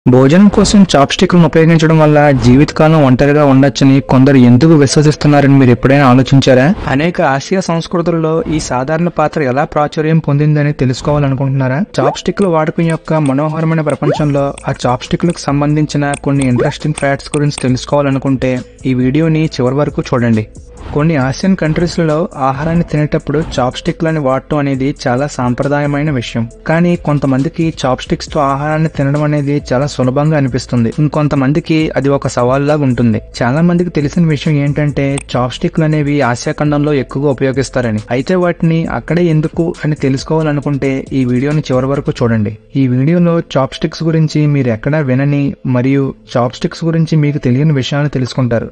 భోజనం కోసం చాప్ స్టిక్లను ఉపయోగించడం వల్ల జీవితకాలం ఒంటరిగా ఉండొచ్చని కొందరు ఎందుకు విశ్వసిస్తున్నారని మీరు ఎప్పుడైనా ఆలోచించారా అనేక ఆసియా సంస్కృతుల్లో ఈ సాధారణ పాత్ర ఎలా ప్రాచుర్యం పొందిందని తెలుసుకోవాలనుకుంటున్నారా చాప్ స్టిక్ల వాడకం యొక్క మనోహరమైన ప్రపంచంలో ఆ చాప్ స్టిక్లకు సంబంధించిన కొన్ని ఇంట్రెస్టింగ్ ఫ్యాక్ట్స్ గురించి తెలుసుకోవాలనుకుంటే ఈ వీడియోని చివరి వరకు చూడండి కొన్ని ఆసియన్ కంట్రీస్ లలో ఆహారాన్ని తినేటప్పుడు చాప్ స్టిక్లని వాడటం అనేది చాలా సాంప్రదాయమైన విషయం కానీ కొంతమందికి చాప్ స్టిక్స్ తో ఆహారాన్ని తినడం అనేది చాలా సులభంగా అనిపిస్తుంది ఇంకొంతమందికి అది ఒక సవాల్లాగా ఉంటుంది చాలా మందికి తెలిసిన విషయం ఏంటంటే చాప్ స్టిక్లు అనేవి ఆసియా ఖండంలో ఎక్కువగా ఉపయోగిస్తారని అయితే వాటిని అక్కడే ఎందుకు అని తెలుసుకోవాలనుకుంటే ఈ వీడియోని చివరి వరకు చూడండి ఈ వీడియోలో చాప్ స్టిక్స్ గురించి మీరు ఎక్కడా వినని మరియు చాప్ స్టిక్స్ గురించి మీకు తెలియని విషయాలు తెలుసుకుంటారు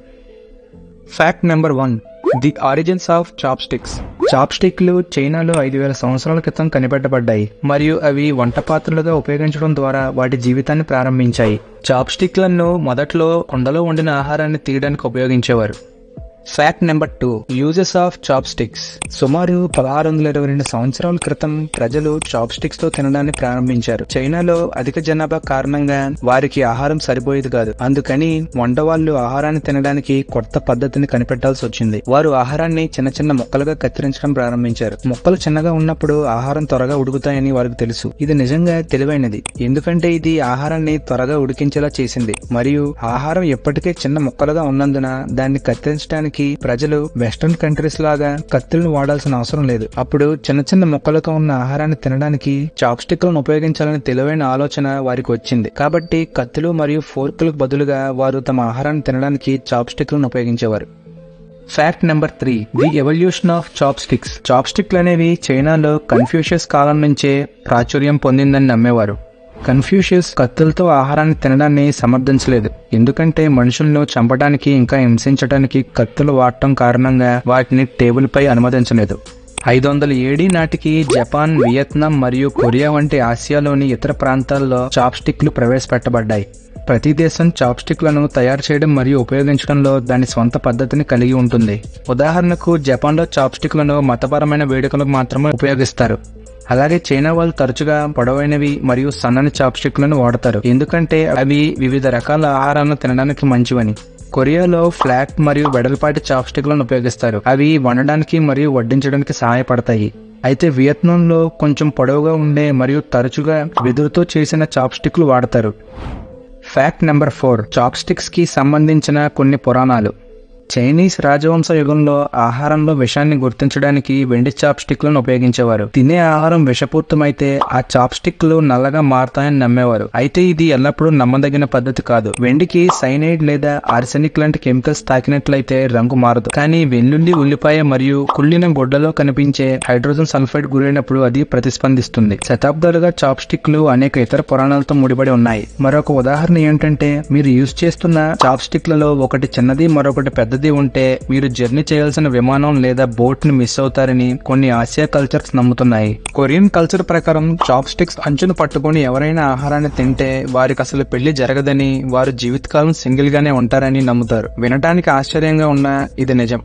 fact number one the origins of chopsticks చాప్ స్టిక్లు చైనాలో ఐదు వేల సంవత్సరాల క్రితం కనిపెట్టబడ్డాయి మరియు అవి వంట పాత్రలుగా ఉపయోగించడం ద్వారా వాటి జీవితాన్ని ప్రారంభించాయి చాప్ స్టిక్లను మొదట్లో కుండలో వండిన ఆహారాన్ని తీయడానికి ఉపయోగించేవారు fact number two uses of chopsticks సుమారు పదహారు వందల ఇరవై రెండు సంవత్సరాల క్రితం ప్రజలు చాప్ స్టిక్స్ తో తినడాన్ని ప్రారంభించారు చైనాలో అధిక జనాభా కారణంగా వారికి ఆహారం సరిపోయేది కాదు అందుకని వంటవాళ్లు ఆహారాన్ని తినడానికి కొత్త పద్ధతిని కనిపెట్టాల్సి వచ్చింది వారు ఆహారాన్ని చిన్న చిన్న ముక్కలుగా కత్తిరించడం ప్రారంభించారు ముక్కలు చిన్నగా ఉన్నప్పుడు ఆహారం త్వరగా ఉడుకుతాయని వారికి తెలుసు ఇది నిజంగా తెలివైనది ఎందుకంటే ఇది ఆహారాన్ని త్వరగా ఉడికించేలా చేసింది మరియు ఆహారం ఎప్పటికే చిన్న ముక్కలుగా ఉన్నందున దాన్ని కత్తిరించడానికి ప్రజలు వెస్ట్రన్ కంట్రీస్ లాగా కత్తులను వాడాల్సిన అవసరం లేదు అప్పుడు చిన్న చిన్న ముక్కలుగా ఉన్న ఆహారాన్ని తినడానికి చాప్ స్టిక్లను ఉపయోగించాలని తెలివైన ఆలోచన వారికి వచ్చింది కాబట్టి కత్తులు మరియు ఫోర్కులకు బదులుగా వారు తమ ఆహారాన్ని తినడానికి చాప్ స్టిక్లను ఉపయోగించేవారు fact number three the evolution of chopsticks చాప్ స్టిక్లు అనేవి చైనాలో కన్ఫ్యూషియస్ కాలం నుంచే ప్రాచుర్యం పొందిందని నమ్మేవారు కన్ఫ్యూషియస్ కత్తులతో ఆహారాన్ని తినడాన్ని సమర్థించలేదు ఎందుకంటే మనుషులను చంపడానికి ఇంకా హింసించడానికి కత్తులు వాడటం కారణంగా వాటిని టేబుల్ పై అనుమతించలేదు ఐదు వందల ఏడి నాటికి జపాన్ వియత్నాం మరియు కొరియా వంటి ఆసియాలోని ఇతర ప్రాంతాల్లో చాప్ స్టిక్లు ప్రవేశపెట్టబడ్డాయి ప్రతి దేశం చాప్ స్టిక్లను తయారు చేయడం మరియు ఉపయోగించడంలో దాని స్వంత పద్ధతిని కలిగి ఉంటుంది ఉదాహరణకు జపాన్లో చాప్ స్టిక్లను మతపరమైన వేడుకలకు మాత్రమే ఉపయోగిస్తారు అలాగే చైనా వాళ్ళు తరచుగా పొడవైనవి మరియు సన్నని చాప్ స్టిక్లను వాడతారు ఎందుకంటే అవి వివిధ రకాల ఆహారాలను తినడానికి మంచివని కొరియాలో ఫ్లాట్ మరియు వెడల్పాటి చాప్ స్టిక్లను ఉపయోగిస్తారు అవి వండడానికి మరియు వడ్డించడానికి సహాయపడతాయి అయితే వియత్నాంలో కొంచెం పొడవుగా ఉండే మరియు తరచుగా వెదురుతో చేసిన చాప్ స్టిక్లు వాడతారు fact number four chopsticks కి సంబంధించిన కొన్ని పురాణాలు చైనీస్ రాజవంశ యుగంలో ఆహారంలో విషాన్ని గుర్తించడానికి వెండి చాప్ స్టిక్లను ఉపయోగించేవారు తినే ఆహారం విషపూరితమైతే ఆ చాప్ స్టిక్లు నల్లగా మారతాయని నమ్మేవారు అయితే ఇది ఎల్లప్పుడూ నమ్మదగిన పద్ధతి కాదు వెండికి సైనైడ్ లేదా ఆర్సెనిక్ లాంటి కెమికల్స్ తాకినట్లయితే రంగు మారదు కానీ వెల్లుల్లి ఉల్లిపాయ మరియు కుళ్ళిన గుడ్డలో కనిపించే హైడ్రోజన్ సల్ఫైడ్ గురైనప్పుడు అది ప్రతిస్పందిస్తుంది శతాబ్దాలుగా చాప్ స్టిక్లు అనేక ఇతర పురాణాలతో ముడిపడి ఉన్నాయి మరొక ఉదాహరణ ఏంటంటే మీరు యూజ్ చేస్తున్న చాప్ స్టిక్లలో ఒకటి చిన్నది మరొకటి పెద్దది ఉంటే మీరు జర్నీ చేయాల్సిన విమానం లేదా బోట్ ని మిస్ అవుతారని కొన్ని ఆసియా కల్చర్స్ నమ్ముతున్నాయి కొరియన్ కల్చర్ ప్రకారం చాప్ స్టిక్స్ అంచును పట్టుకుని ఎవరైనా ఆహారాన్ని తింటే వారికి అసలు పెళ్లి జరగదని వారు జీవితకాలం సింగిల్ గానే ఉంటారని నమ్ముతారు వినటానికి ఆశ్చర్యంగా ఉన్న ఇది నిజం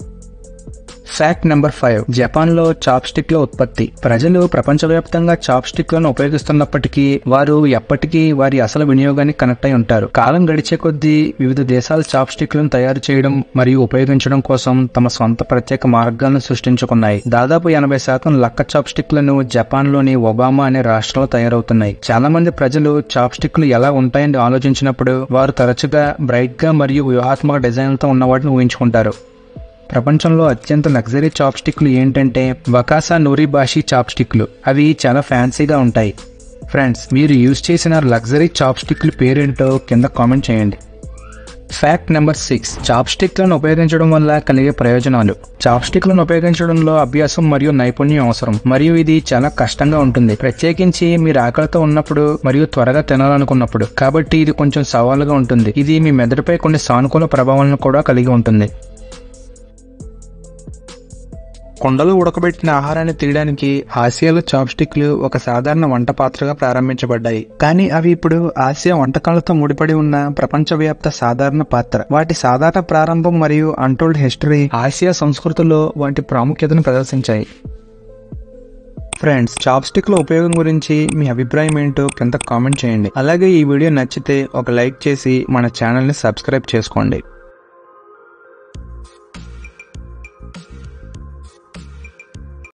ఫ్యాక్ట్ నెంబర్ ఫైవ్ జపాన్ లో చాప్ స్టిక్ల ఉత్పత్తి ప్రజలు ప్రపంచవ్యాప్తంగా చాప్ స్టిక్లను ఉపయోగిస్తున్నప్పటికీ వారు ఎప్పటికీ వారి అసలు వినియోగానికి కనెక్ట్ అయి ఉంటారు కాలం గడిచే కొద్దీ వివిధ దేశాలు చాప్ స్టిక్లను తయారు చేయడం మరియు ఉపయోగించడం కోసం తమ సొంత ప్రత్యేక మార్గాలను సృష్టించుకున్నాయి దాదాపు ఎనభై శాతం లక్క చాప్ స్టిక్లను జపాన్ లోని ఒబామా అనే రాష్ట్రంలో తయారవుతున్నాయి చాలా మంది ప్రజలు చాప్ స్టిక్లు ఎలా ఉంటాయని ఆలోచించినప్పుడు వారు తరచుగా బ్రైట్ గా మరియు వ్యూహాత్మక డిజైన్లతో ఉన్న వాటిని ఊహించుకుంటారు ప్రపంచంలో అత్యంత లగ్జరీ చాప్ స్టిక్లు ఏంటంటే వకాసా నూరిబాషి చాప్ స్టిక్లు అవి చాలా ఫ్యాన్సీగా ఉంటాయి ఫ్రెండ్స్ మీరు యూజ్ చేసిన లగ్జరీ చాప్ స్టిక్లు పేరేంటో కింద కామెంట్ చేయండి ఫ్యాక్ట్ నెంబర్ సిక్స్ చాప్ స్టిక్లను ఉపయోగించడం వల్ల కలిగే ప్రయోజనాలు చాప్ స్టిక్లను ఉపయోగించడంలో అభ్యాసం మరియు నైపుణ్యం అవసరం మరియు ఇది చాలా కష్టంగా ఉంటుంది ప్రత్యేకించి మీరు ఆకలితో ఉన్నప్పుడు మరియు త్వరగా తినాలనుకున్నప్పుడు కాబట్టి ఇది కొంచెం సవాలుగా ఉంటుంది ఇది మీ మెదడుపై కొన్ని సానుకూల ప్రభావాలను కూడా కలిగి ఉంటుంది కుండలో ఉడకబెట్టిన ఆహారాన్ని తీయడానికి ఆసియాలో చాప్ స్టిక్లు ఒక సాధారణ వంట పాత్రగా ప్రారంభించబడ్డాయి కానీ అవి ఇప్పుడు ఆసియా వంటకాలతో ముడిపడి ఉన్న ప్రపంచవ్యాప్త సాధారణ పాత్ర వాటి సాధారణ ప్రారంభం మరియు అన్టోల్డ్ హిస్టరీ ఆసియా సంస్కృతిలో వాటి ప్రాముఖ్యతను ప్రదర్శించాయి ఫ్రెండ్స్ చాప్ స్టిక్ లో ఉపయోగం గురించి మీ అభిప్రాయం ఏంటో కింద కామెంట్ చేయండి అలాగే ఈ వీడియో నచ్చితే ఒక లైక్ చేసి మన ఛానల్ ని సబ్స్క్రైబ్ చేసుకోండి